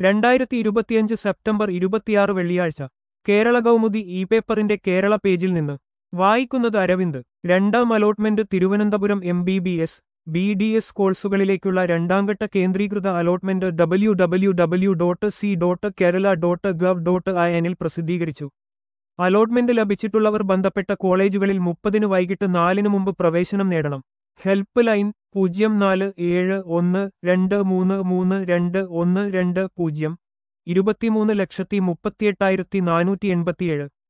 രണ്ടായിരത്തി ഇരുപത്തിയഞ്ച് സെപ്റ്റംബർ ഇരുപത്തിയാറ് വെള്ളിയാഴ്ച കേരള കൗമുദി ഇ പേപ്പറിന്റെ കേരള പേജിൽ നിന്ന് വായിക്കുന്നത് അരവിന്ദ് രണ്ടാം allotment Thiruvananthapuram M B B S B D S കോഴ്സുകളിലേക്കുള്ള രണ്ടാംഘട്ട കേന്ദ്രീകൃത allotment W W W dot C dot Kerala dot gov dot I എന്നിൽ പ്രസിദ്ധീകരിച്ചു അലോട്ട്മെന്റ് ലഭിച്ചിട്ടുള്ളവർ ബന്ധപ്പെട്ട കോളേജുകളിൽ മുപ്പതിന് വൈകിട്ട് നാലിന് മുമ്പ് പ്രവേശനം നേടണം ഹെൽപ്പ് ലൈൻ പൂജ്യം നാല് ഏഴ് ഒന്ന് രണ്ട് മൂന്ന് മൂന്ന് രണ്ട് ഒന്ന് രണ്ട് പൂജ്യം ഇരുപത്തിമൂന്ന് ലക്ഷത്തി മുപ്പത്തിയെട്ടായിരത്തി നാനൂറ്റി എൺപത്തിയേഴ്